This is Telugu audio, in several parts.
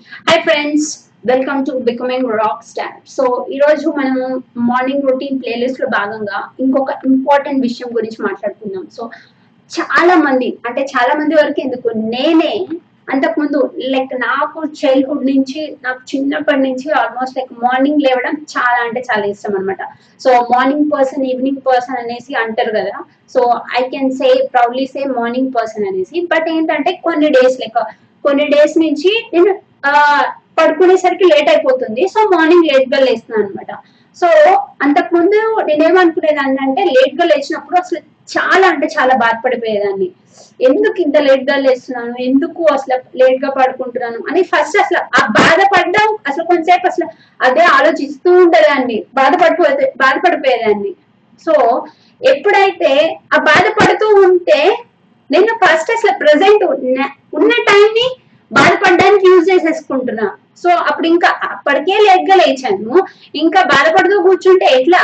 hi friends welcome to becoming rock star so ఈరోజు మనం మార్నింగ్ రొటీన్ ప్లేలిస్ట్ లో భాగంగా ఇంకొక ఇంపార్టెంట్ విషయం గురించి మాట్లాడుకుందాం సో చాలా మంది అంటే చాలా మంది వరకు ఎందుకు నేనే అంతకుముందు లైక్ నాకు చైల్డ్హుడ్ నుంచి నాకు చిన్నప్పటి నుంచి ఆల్మోస్ట్ లైక్ మార్నింగ్ లేవడం చాలా అంటే చాలా ఇష్టం అనమాట so morning person evening person అనేసి అంటారు కదా so I can say proudly say morning person అనేసి బట్ ఏంటంటే కొన్ని డేస్ లైక్ కొన్ని డేస్ నుంచి నేను ఆ, పడుకునేసరికి లేట్ అయిపోతుంది సో మార్నింగ్ లేట్ గా లేస్తున్నాను అనమాట సో అంతకుముందు నేనేమనుకునేదాన్ని అంటే లేట్ గా లేచినప్పుడు అసలు చాలా అంటే చాలా బాధపడిపోయేదాన్ని ఎందుకు ఇంత లేట్ గా లేస్తున్నాను ఎందుకు అసలు లేట్ గా పడుకుంటున్నాను అని ఫస్ట్ అసలు ఆ బాధపడడం అసలు కొంతసేపు అసలు అదే ఆలోచిస్తూ ఉండేదాన్ని బాధపడిపోతే బాధపడిపోయేదాన్ని సో ఎప్పుడైతే ఆ బాధపడుతూ ఉంటే నేను ఫస్ట్ అసలు ప్రెసెంట్ ఉన్న టైం ని బాధపడడానికి యూజ్ చేసేసుకుంటున్నా సో అప్పుడు ఇంకా అప్పటికే లేట్ గా లేచాను ఇంకా బాధపడుతూ కూర్చుంటే ఎట్లా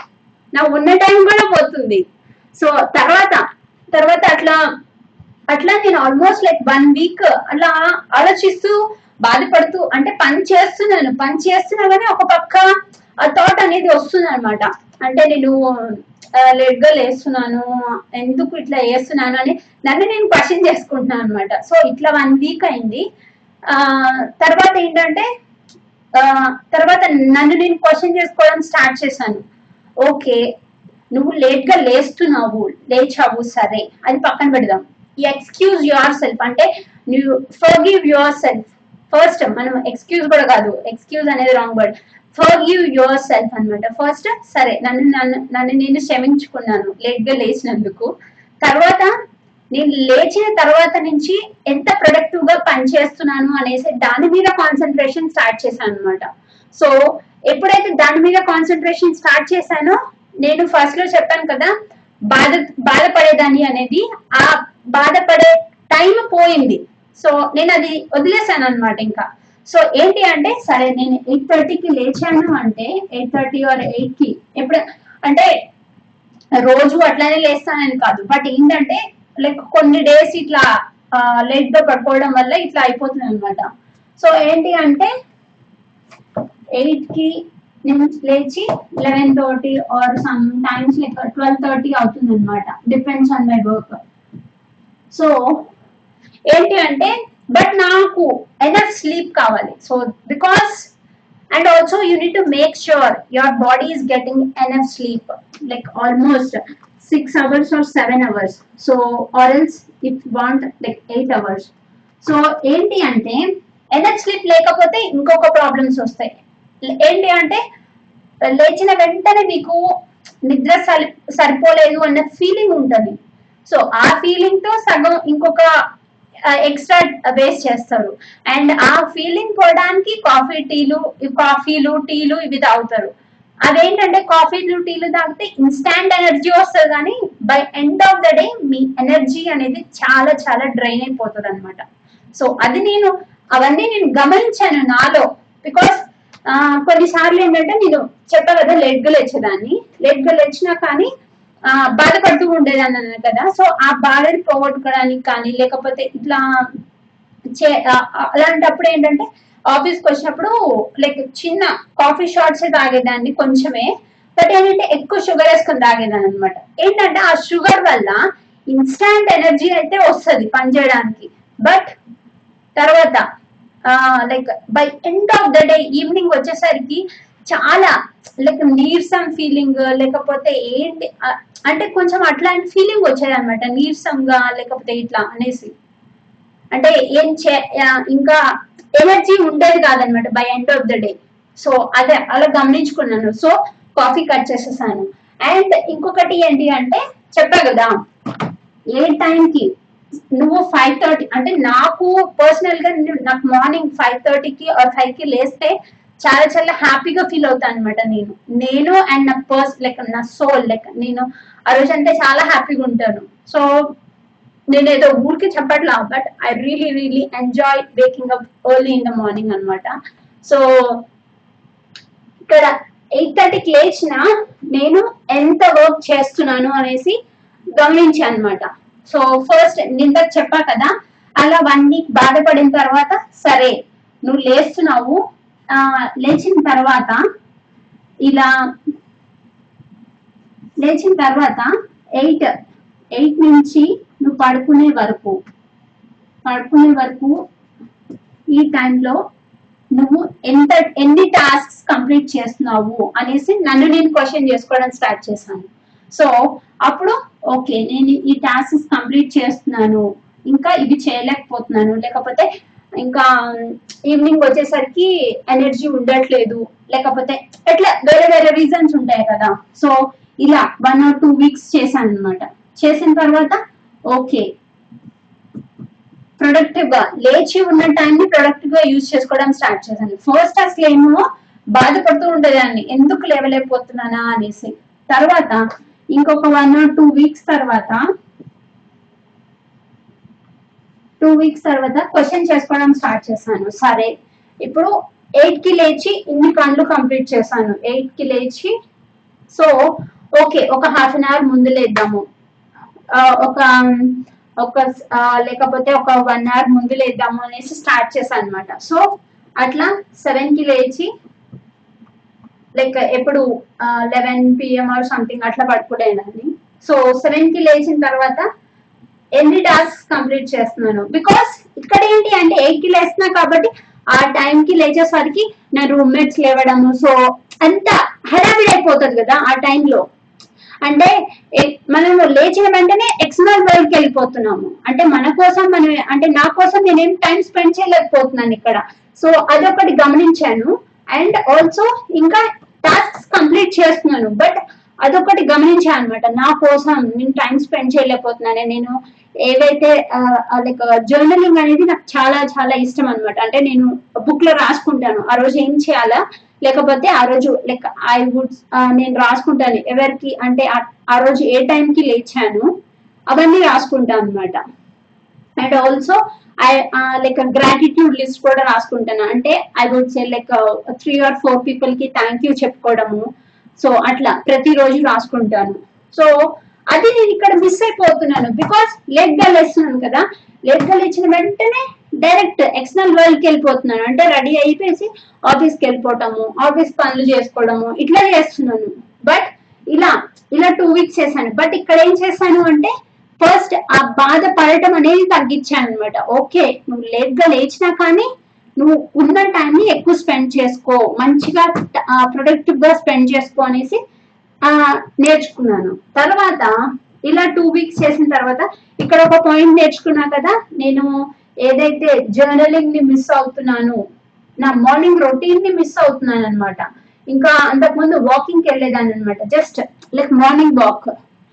నా ఉన్న టైం కూడా పోతుంది సో తర్వాత తర్వాత అట్లా అట్లా నేను ఆల్మోస్ట్ లైక్ వన్ వీక్ అలా ఆలోచిస్తూ బాధపడుతూ అంటే పని చేస్తున్నాను పని చేస్తున్నా కానీ ఒక పక్క ఆ థాట్ అనేది వస్తుంది అనమాట అంటే నేను లేట్ గా లేస్తున్నాను ఎందుకు ఇట్లా చేస్తున్నాను అని నన్ను నేను క్వశ్చన్ చేసుకుంటున్నాను అనమాట సో ఇట్లా వన్ వీక్ అయింది ఆ తర్వాత ఏంటంటే ఆ, తర్వాత నన్ను నేను క్వశ్చన్ చేసుకోవడం స్టార్ట్ చేశాను ఓకే నువ్వు లేట్ గా లేస్తున్నావు లేచావు సరే అది పక్కన పెడదాం ఎక్స్క్యూజ్ యువర్ సెల్ఫ్ అంటే నువ్వు ఫర్గివ్ యువర్ సెల్ఫ్ ఫస్ట్ మనం ఎక్స్క్యూజ్ కూడా కాదు ఎక్స్క్యూజ్ అనేది wrong word forgive yourself అన్నమాట ఫస్ట్ సరే నన్ను నన్ను నన్ను నేను క్షమించుకున్నాను లేట్ గా లేచినందుకు తర్వాత నేను లేచిన తర్వాత నుంచి ఎంత ప్రొడక్టివ్ గా పనిచేస్తున్నాను అనేసి దాని మీద కాన్సన్ట్రేషన్ స్టార్ట్ చేశాను అనమాట సో ఎప్పుడైతే దాని మీద కాన్సన్ట్రేషన్ స్టార్ట్ చేశానో నేను ఫస్ట్ లో చెప్పాను కదా బాధ బాధపడేదాన్ని అనేది ఆ బాధపడే టైం పోయింది సో నేను అది వదిలేసాను అనమాట ఇంకా సో ఏంటి అంటే సరే నేను ఎయిట్ థర్టీకి లేచాను అంటే ఎయిట్ థర్టీ ఆర్ ఎయిట్ కి ఎప్పుడు అంటే రోజు అట్లానే లేస్తానని కాదు బట్ ఏంటంటే లైక్ కొన్ని డేస్ ఇట్లా లేట్ గా పడుకోవడం వల్ల ఇట్లా అయిపోతుంది అనమాట సో ఏంటి అంటే ఎయిట్ కి నేను లేచి eleven thirty or some times like twelve thirty అవుతుంది అనమాట depends on my work so ఏంటి అంటే బట్ నాకు ఎనఫ్ స్లీప్ కావాలి so because and also you need to make sure your body is getting enough sleep like almost six hours or seven hours so or else if want like eight hours so ఏంటి అంటే ఎనఫ్ స్లీప్ లేకపోతే ఇంకొక ప్రాబ్లమ్స్ వస్తాయి ఏంటి అంటే లేచిన వెంటనే మీకు నిద్ర సరి సరిపోలేదు అన్న ఫీలింగ్ ఉంటుంది సో ఆ ఫీలింగ్ తో సగం ఇంకొక ఎక్స్ట్రా వేస్ట్ చేస్తారు అండ్ ఆ ఫీలింగ్ పోవడానికి కాఫీ టీలు కాఫీలు టీలు ఇవి తాగుతారు అదేంటంటే కాఫీలు టీలు తాగితే ఇన్స్టాంట్ ఎనర్జీ వస్తుంది కానీ by end of the day మీ ఎనర్జీ అనేది చాలా చాలా డ్రైన్ అయిపోతుంది అనమాట సో అది నేను అవన్నీ నేను గమనించాను నాలో బికాస్ కొన్నిసార్లు ఏంటంటే నేను చెప్పా కదా లెట్ గా లేచేదాన్ని లెట్ గా లేచినా కానీ ఆ, బాధపడుతూ ఉండేదాన్ని అన్నాను కదా సో ఆ బాధని పోగొట్టుకోవడానికి కానీ లేకపోతే ఇట్లా చే ఆ- ఆ- అలాంటప్పుడు ఏంటంటే ఆఫీస్కి వచ్చినప్పుడు లైక్ చిన్న కాఫీ షార్ట్స్ తాగేదాన్ని కొంచెమే బట్ ఏంటంటే ఎక్కువ షుగర్ వేసుకొని తాగేదాన్ని అనమాట ఏంటంటే ఆ షుగర్ వల్ల ఇన్స్టాంట్ ఎనర్జీ అయితే వస్తుంది పనిచేయడానికి బట్ తర్వాత like by end of the day evening వచ్చేసరికి చాలా లైక్ నీరసం ఫీలింగ్ లేకపోతే ఏంటి ఆ, అంటే కొంచెం అట్లాంటి ఫీలింగ్ వచ్చేది అనమాట నీరసంగా లేకపోతే ఇట్లా అనేసి అంటే ఏం చే ఆ, ఇంకా ఎనర్జీ ఉండేది కాదనమాట by end of the day so అదే అలా గమనించుకున్నాను సో కాఫీ కట్ చేసేసాను అండ్ ఇంకొకటి ఏంటి అంటే చెప్పా కదా ఏ టైంకి నువ్వు ఫైవ్ థర్టీ అంటే నాకు పర్సనల్ గా నేను- నాకు మార్నింగ్ ఫైవ్ థర్టీకి ఆర్ ఫైవ్ కి లేస్తే చాలా చాలా హ్యాపీగా ఫీల్ అవుతాను అనమాట నేను నేను అండ్ నా పర్స్ లైక్ నా సోల్ లైక్ నేను ఆ రోజు అంటే చాలా హ్యాపీగా ఉంటాను సో నేను ఏదో ఊరికి చెప్పట్లా but I really really enjoy waking up early in the morning అన్నమాట సో ఇక్కడ ఎయిట్ థర్టీకి లేచిన నేను ఎంత వర్క్ చేస్తున్నాను అనేసి గమనించాను అనమాట సో ఫస్ట్ నింద చెప్పా కదా అలా వన్ వీక్ బాధపడిన తర్వాత సరే నువ్వు లేస్తున్నావు ఆ, లేచిన తర్వాత ఇలా లేచిన తర్వాత ఎయిట్ ఎయిట్ నుంచి నువ్వు పడుకునే వరకు పడుకునే వరకు ఈ టైంలో నువ్వు ఎంత ఎన్ని టాస్క్స్ కంప్లీట్ చేస్తున్నావు అనేసి నన్ను నేను క్వశ్చన్ చేసుకోవడం స్టార్ట్ చేశాను సో అప్పుడు ఓకే నేను ఈ టాస్క్స్ కంప్లీట్ చేస్తున్నాను ఇంకా ఇవి చేయలేకపోతున్నాను లేకపోతే ఇంకా ఈవినింగ్ వచ్చేసరికి ఎనర్జీ ఉండట్లేదు లేకపోతే ఎట్లా వేరే వేరే రీజన్స్ ఉంటాయి కదా సో ఇలా వన్ ఆర్ టూ వీక్స్ చేశాను అనమాట చేసిన తర్వాత ఓకే ప్రొడక్టివ్ గా లేచి ఉన్న టైం ని ప్రొడక్టివ్ గా యూజ్ చేసుకోవడం స్టార్ట్ చేశాను ఫస్ట్ అసలు ఏమో బాధపడుతూ ఉండేదాన్ని ఎందుకు లేవలేకపోతున్నానా అనేసి తర్వాత ఇంకొక వన్ ఆర్ టూ వీక్స్ తర్వాత టూ వీక్స్ తర్వాత క్వశ్చన్ చేసుకోవడం స్టార్ట్ చేశాను సరే ఇప్పుడు ఎయిట్ కి లేచి ఇన్ని పనులు కంప్లీట్ చేశాను ఎయిట్ కి లేచి సో ఓకే ఒక హాఫ్ అన్ అవర్ ముందు లేద్దాము ఆ, ఒక ఒక ఆ, లేకపోతే ఒక వన్ అవర్ ముందు లేద్దాము అనేసి స్టార్ట్ చేశాను అనమాట సో అట్లా సెవెన్ కి లేచి లైక్ ఎప్పుడు లెవెన్ పిఎం ఆర్ సంథింగ్ అట్లా పడుకునేదాన్ని సో సెవెన్ కి లేచిన తర్వాత ఎన్ని టాస్క్ కంప్లీట్ చేస్తున్నాను బికాస్ ఇక్కడ ఏంటి అంటే ఎయిట్ కి లేస్తున్నా కాబట్టి ఆ టైం కి లేచేసరికి నా రూమ్మేట్స్ లేవడము సో అంత హడావిడి అయిపోతుంది కదా ఆ టైంలో అంటే ఎ- మనము లేచిన వెంటనే ఎక్స్టర్నల్ వరల్డ్ కి వెళ్ళిపోతున్నాము అంటే మన కోసం మనం అంటే నా కోసం నేనేం టైం స్పెండ్ చేయలేకపోతున్నాను ఇక్కడ సో అదొకటి గమనించాను అండ్ ఆల్సో ఇంకా టాస్క్స్ కంప్లీట్ చేస్తున్నాను బట్ అదొకటి గమనించాను అనమాట నా కోసం నేను టైం స్పెండ్ చేయలేకపోతున్నాను నేను ఏవైతే లైక్ జర్నలింగ్ అనేది నాకు చాలా చాలా ఇష్టం అనమాట అంటే నేను బుక్ లో రాసుకుంటాను ఆ రోజు ఏం చేయాలా లేకపోతే ఆ రోజు లైక్ ఐ వుడ్ నేను రాసుకుంటాను ఎవరికి అంటే ఆ- ఆ రోజు ఏ time కి లేచాను అవన్నీ రాసుకుంటాను అనమాట and also I like gratitude list కూడా రాసుకుంటాను అంటే I would say like three or four people కి థ్యాంక్ యూ చెప్పుకోవడము సో అట్లా ప్రతిరోజు రాసుకుంటాను సో అది నేను ఇక్కడ మిస్ అయిపోతున్నాను బికాస్ లేట్ గా లేస్తున్నాను కదా లేట్ గా లేచిన వెంటనే డైరెక్ట్ ఎక్స్టర్నల్ వరల్డ్ కి వెళ్ళిపోతున్నాను అంటే రెడీ అయిపోయేసి ఆఫీస్ కి వెళ్ళిపోవటము ఆఫీస్ పనులు చేసుకోవడము ఇట్లా చేస్తున్నాను బట్ ఇలా ఇలా టూ వీక్స్ చేశాను బట్ ఇక్కడ ఏం చేశాను అంటే ఫస్ట్ ఆ బాధ పడటం అనేది తగ్గించాను అనమాట ఓకే నువ్వు లేట్ గా లేచినా కానీ నువ్వు ఉన్న టైం ని ఎక్కువ స్పెండ్ చేసుకో మంచిగా ప్రొడక్టివ్ గా స్పెండ్ చేసుకో అనేసి ఆ, నేర్చుకున్నాను తర్వాత ఇలా టూ వీక్స్ చేసిన తర్వాత ఇక్కడ ఒక పాయింట్ నేర్చుకున్నా కదా నేను ఏదైతే జర్నలింగ్ ని మిస్ అవుతున్నాను నా మార్నింగ్ రొటీన్ ని మిస్ అవుతున్నాను అనమాట ఇంకా అంతకుముందు వాకింగ్ కి వెళ్ళేదాన్ని అనమాట just like morning walk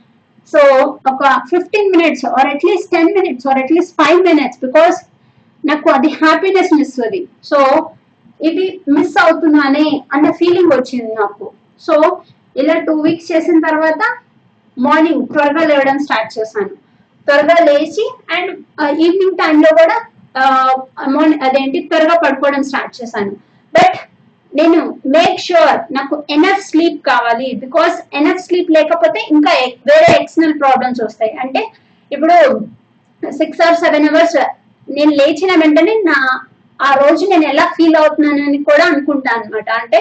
so ఒక fifteen minutes or at least ten minutes or at least five minutes because నాకు అది హ్యాపీనెస్ ఇస్తుంది సో ఇది మిస్ అవుతున్నానే అన్న ఫీలింగ్ వచ్చింది నాకు సో ఇలా టూ వీక్స్ చేసిన తర్వాత మార్నింగ్ త్వరగా లేవడం స్టార్ట్ చేశాను త్వరగా లేచి అండ్ ఈవినింగ్ టైంలో కూడా మార్నింగ్ అదేంటి త్వరగా పడుకోవడం స్టార్ట్ చేశాను బట్ నేను మేక్ షూర్ నాకు ఎనఫ్ స్లీప్ కావాలి బికాస్ ఎనఫ్ స్లీప్ లేకపోతే ఇంకా ఎ- వేరే ఎక్స్టర్నల్ ప్రాబ్లమ్స్ వస్తాయి అంటే ఇప్పుడు సిక్స్ ఆర్ సెవెన్ అవర్స్ నేను లేచిన వెంటనే నా ఆ రోజు నేను ఎలా ఫీల్ అవుతున్నానని కూడా అనుకుంటాను అనమాట అంటే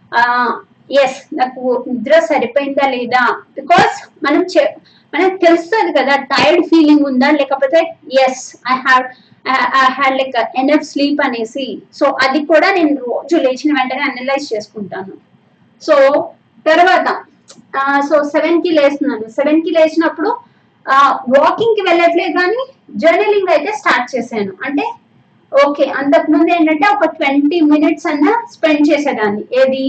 ఎస్ నాకు నిద్ర సరిపోయిందా లేదా బికాస్ మనం చె- మనకు తెలుస్తుంది కదా టైర్డ్ ఫీలింగ్ ఉందా లేకపోతే yes I have I had like enough sleep అనేసి సో అది కూడా నేను రోజు లేచిన వెంటనే అనలైజ్ చేసుకుంటాను సో తర్వాత సో సెవెన్ కి లేస్తున్నాను సెవెన్ కి లేచినప్పుడు వాకింగ్ కి వెళ్ళట్లేదు కానీ జర్నలింగ్ అయితే స్టార్ట్ చేశాను అంటే ఓకే అంతకు ముందు ఏంటంటే ఒక ట్వంటీ మినిట్స్ అన్న స్పెండ్ చేసేదాన్ని ఏది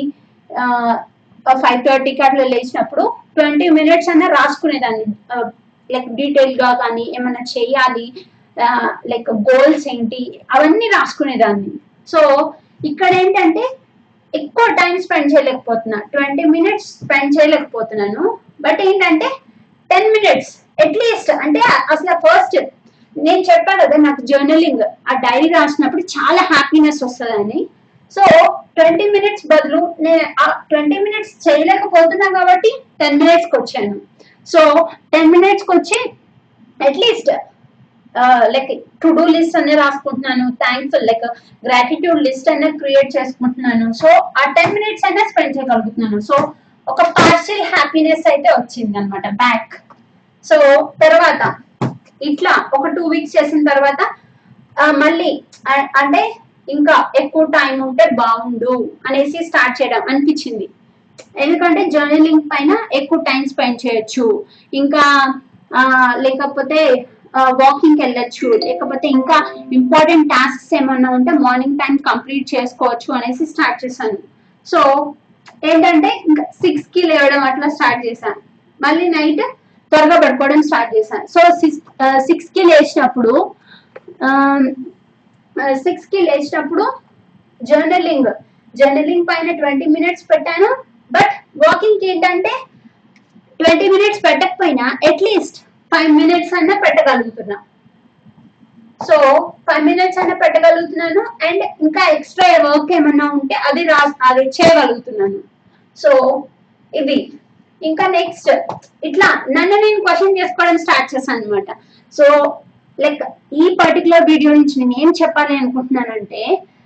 ఫైవ్ థర్టీకి అట్లా లేచినప్పుడు ట్వంటీ మినిట్స్ అన్న రాసుకునేదాన్ని లైక్ డీటెయిల్ గా కానీ ఏమైనా చేయాలి లైక్ గోల్స్ ఏంటి అవన్నీ రాసుకునేదాన్ని సో ఇక్కడ ఏంటంటే ఎక్కువ టైం స్పెండ్ చేయలేకపోతున్నా ట్వంటీ మినిట్స్ స్పెండ్ చేయలేకపోతున్నాను బట్ ఏంటంటే టెన్ మినిట్స్ అట్లీస్ట్ అంటే అసలు ఫస్ట్ నేను చెప్పాను కదా నాకు జర్నలింగ్ ఆ డైరీ రాసినప్పుడు చాలా హ్యాపీనెస్ వస్తుందని సో ట్వంటీ మినిట్స్ బదులు నేను ఆ ట్వంటీ మినిట్స్ చేయలేకపోతున్నా కాబట్టి టెన్ మినిట్స్కి వచ్చాను సో టెన్ మినిట్స్కి వచ్చి at least like to do list అనేది రాసుకుంటున్నాను థ్యాంక్ఫుల్ లైక్ గ్రాటిట్యూడ్ లిస్ట్ అనేది క్రియేట్ చేసుకుంటున్నాను సో ఆ టెన్ మినిట్స్ అయినా స్పెండ్ చేయగలుగుతున్నాను సో ఒక పార్షియల్ హ్యాపీనెస్ అయితే వచ్చింది అనమాట బ్యాక్ సో తర్వాత ఇట్లా ఒక టూ వీక్స్ చేసిన తర్వాత ఆ, మళ్ళీ ఆ- అంటే ఇంకా ఎక్కువ టైం ఉంటే బాగుండు అనేసి స్టార్ట్ చేయడం అనిపించింది ఎందుకంటే జర్నలింగ్ పైన ఎక్కువ టైం స్పెండ్ చేయొచ్చు ఇంకా ఆ, లేకపోతే వాకింగ్ వెళ్ళొచ్చు లేకపోతే ఇంకా ఇంపార్టెంట్ టాస్క్స్ ఏమన్నా ఉంటే మార్నింగ్ టైం కంప్లీట్ చేసుకోవచ్చు అనేసి స్టార్ట్ చేశాను సో ఏంటంటే ఇంకా సిక్స్ కి లేవడం అట్లా స్టార్ట్ చేశాను మళ్ళీ నైట్ త్వరగా పడుకోవడం స్టార్ట్ చేశాను సో సిక్స్ సిక్స్ కి లేచినప్పుడు సిక్స్ కి లేచినప్పుడు జర్నలింగ్ జర్నలింగ్ పైన ట్వంటీ మినిట్స్ పెట్టాను బట్ వాకింగ్ ఏంటంటే ట్వంటీ మినిట్స్ పెట్టకపోయినా అట్లీస్ట్ ఫైవ్ మినిట్స్ అన్నా పెట్టగలుగుతున్నా సో ఫైవ్ మినిట్స్ అన్నా పెట్టగలుగుతున్నాను అండ్ ఇంకా ఎక్స్ట్రా వర్క్ ఏమన్నా ఉంటే అది రా అది చేయగలుగుతున్నాను సో ఇది ఇంకా నెక్స్ట్ ఇట్లా నన్ను నేను క్వశ్చన్ చేసుకోవడం స్టార్ట్ చేశాను అనమాట సో లైక్ ఈ పర్టికులర్ వీడియో నుంచి నేను ఏం చెప్పాలి అనుకుంటున్నానంటే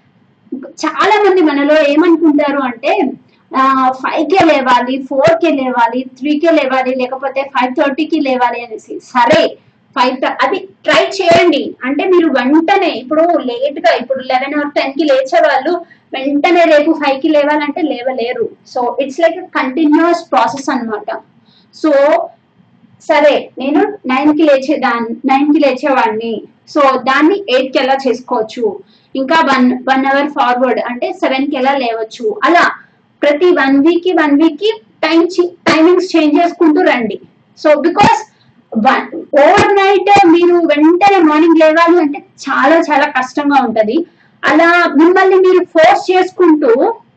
చాలా మంది మనలో ఏమనుకుంటారు అంటే ఫైవ్ కే లేవాలి ఫోర్ కే లేవాలి త్రీ కే లేవాలి లేకపోతే ఫైవ్ థర్టీకి లేవాలి అనేసి సరే ఫైవ్ అది ట్రై చేయండి అంటే మీరు వెంటనే ఇప్పుడు లేట్ గా ఇప్పుడు లెవెన్ ఆర్ టెన్ కి లేచే వాళ్ళు వెంటనే రేపు ఫైవ్ కి లేవాలంటే లేవలేరు so it's like continuous process అన్నమాట సో సరే నేను నైన్ కి లేచేదాన్ని నైన్ కి లేచేవాడిని సో దాన్ని ఎయిట్ కి ఎలా చేసుకోవచ్చు ఇంకా వన్ వన్ అవర్ ఫార్వర్డ్ అంటే సెవెన్ కి ఎలా లేవచ్చు అలా ప్రతి వన్ వీక్ కి వన్ వీక్ కి టైం టైమింగ్స్ చేంజ్ చేసుకుంటూ రండి సో బికాస్ ఓవర్ నైట్ మీరు వెంటనే మార్నింగ్ లేవాలి అంటే చాలా చాలా కష్టంగా ఉంటది అలా మిమ్మల్ని మీరు ఫోర్స్ చేసుకుంటూ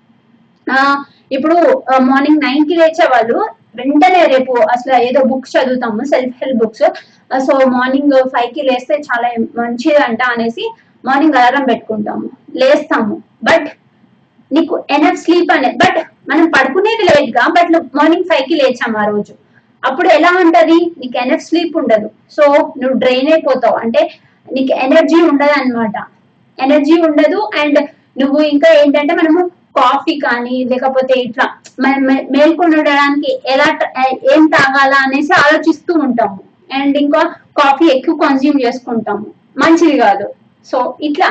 ఆ, ఇప్పుడు మార్నింగ్ నైన్ కి లేచే వాళ్ళు వెంటనే రేపు అసలు ఏదో బుక్స్ చదువుతాము self help books so morning five కి లేస్తే చాలా మంచిదంట అనేసి మార్నింగ్ అలారం పెట్టుకుంటాము లేస్తాము బట్ నీకు ఎనఫ్ స్లీప్ అనేది బట్ మనం పడుకునేది లేట్ గా బట్ మార్నింగ్ ఫైవ్ కి లేచాము ఆ రోజు అప్పుడు ఎలా ఉంటది నీకు ఎనఫ్ స్లీప్ ఉండదు సో నువ్వు డ్రైన్ అయిపోతావు అంటే నీకు ఎనర్జీ ఉండదు అనమాట ఎనర్జీ ఉండదు అండ్ నువ్వు ఇంకా ఏంటంటే మనము కాఫీ కానీ లేకపోతే ఇట్లా మనం మే- మేల్కొని ఉండడానికి ఎలా ట- ఏం తాగాలా అనేసి ఆలోచిస్తూ ఉంటాము అండ్ ఇంకా కాఫీ ఎక్కువ కన్జ్యూమ్ చేసుకుంటాము మంచిది కాదు సో ఇట్లా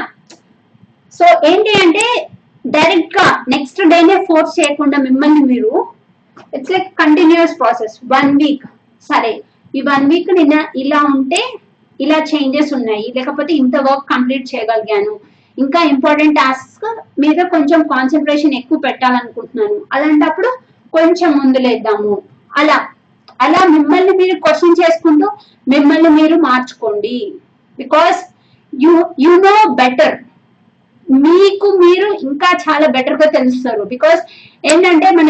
సో ఏంటి అంటే డైరెక్ట్ గా నెక్స్ట్ డేనే ఫోర్స్ చేయకుండా మిమ్మల్ని మీరు it's like continuous process one week సరే ఈ వన్ వీక్ నిన్న ఇలా ఉంటే ఇలా చేంజెస్ ఉన్నాయి లేకపోతే ఇంత వర్క్ కంప్లీట్ చేయగలిగాను ఇంకా ఇంపార్టెంట్ టాస్క్ మీద కొంచెం కాన్సన్ట్రేషన్ ఎక్కువ పెట్టాలనుకుంటున్నాను అలాంటప్పుడు కొంచెం ముందులేద్దాము అలా అలా మిమ్మల్ని మీరు క్వశ్చన్ చేసుకుంటూ మిమ్మల్ని మీరు మార్చుకోండి because you you know better మీకు మీరు ఇంకా చాలా బెటర్ గా తెలుస్తారు బికాస్ ఏంటంటే మన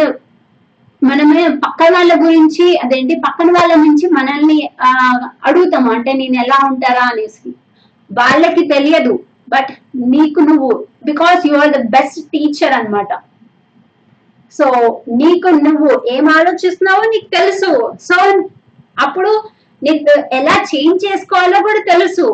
మనమే పక్కన వాళ్ళ గురించి అదేంటి పక్కన వాళ్ళ నుంచి మనల్ని ఆ, అడుగుతాము అంటే నేను ఎలా ఉంటారా అనేసి వాళ్ళకి తెలియదు బట్ నీకు నువ్వు because you are the best teacher అన్నమాట సో నీకు నువ్వు ఏం ఆలోచిస్తున్నావో నీకు తెలుసు సో అప్పుడు నీకు ఎలా చేంజ్ చేసుకోవాలో కూడా తెలుసు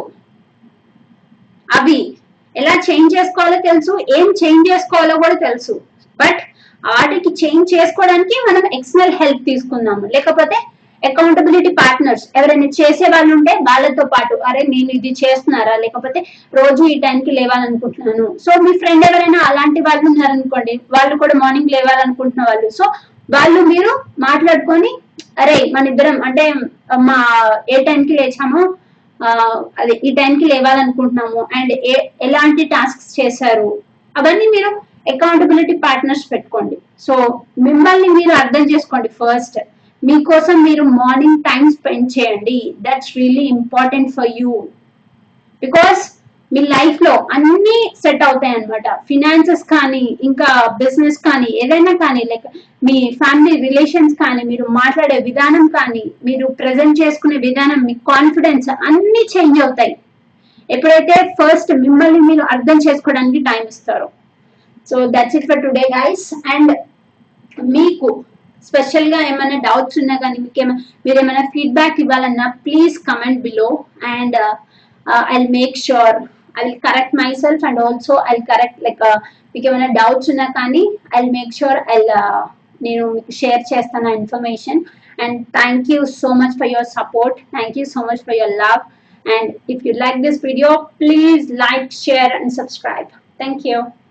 అవి ఎలా చేంజ్ చేసుకోవాలో తెలుసు ఏం చేంజ్ చేసుకోవాలో కూడా తెలుసు బట్ వాటికి చేంజ్ చేసుకోవడానికి మనం ఎక్స్టర్నల్ హెల్ప్ తీసుకుందాము లేకపోతే అకౌంటబిలిటీ పార్ట్నర్స్ ఎవరైనా చేసే వాళ్ళు ఉంటే వాళ్ళతో పాటు అరే నేను ఇది చేస్తున్నారా లేకపోతే రోజు ఈ టైంకి లేవాలనుకుంటున్నాను సో మీ ఫ్రెండ్ ఎవరైనా అలాంటి వాళ్ళు ఉన్నారనుకోండి వాళ్ళు కూడా మార్నింగ్ లేవాలనుకుంటున్న వాళ్ళు సో వాళ్ళు మీరు మాట్లాడుకొని అరే మన ఇద్దరం అంటే మా ఏ టైంకి లేచామో ఆ, అదే ఈ టైంకి లేవాలనుకుంటున్నాము అండ్ ఏ ఎలాంటి టాస్క్స్ చేశారు అవన్నీ మీరు అకౌంటబిలిటీ పార్ట్నర్స్ పెట్టుకోండి సో మిమ్మల్ని మీరు అర్థం చేసుకోండి ఫస్ట్ మీకోసం మీరు మార్నింగ్ టైం స్పెండ్ చేయండి that's really important for you because మీ లైఫ్ లో అన్ని సెట్ అవుతాయి అనమాట ఫినాన్సెస్ కానీ ఇంకా బిజినెస్ కానీ ఏదైనా కానీ లైక్ మీ ఫ్యామిలీ రిలేషన్స్ కానీ మీరు మాట్లాడే విధానం కానీ మీరు ప్రజెంట్ చేసుకునే విధానం మీ కాన్ఫిడెన్స్ అన్ని చేంజ్ అవుతాయి ఎప్పుడైతే ఫస్ట్ మిమ్మల్ని మీరు అర్థం చేసుకోవడానికి టైం ఇస్తారో so that's it for today guys and మీకు స్పెషల్ గా ఏమైనా డౌట్స్ ఉన్నా కానీ మీకు ఏమైనా మీరు ఏమైనా ఫీడ్బ్యాక్ ఇవ్వాలన్నా please comment below and I make sure I will correct myself and also I correct like మీకు ఏమైనా డౌట్స్ ఉన్నా కానీ ఐ మేక్ షూర్ ఐ నేను మీకు షేర్ చేస్తాను information and thank you so much for your support thank you so much for your love and if you like this video please like share and subscribe thank you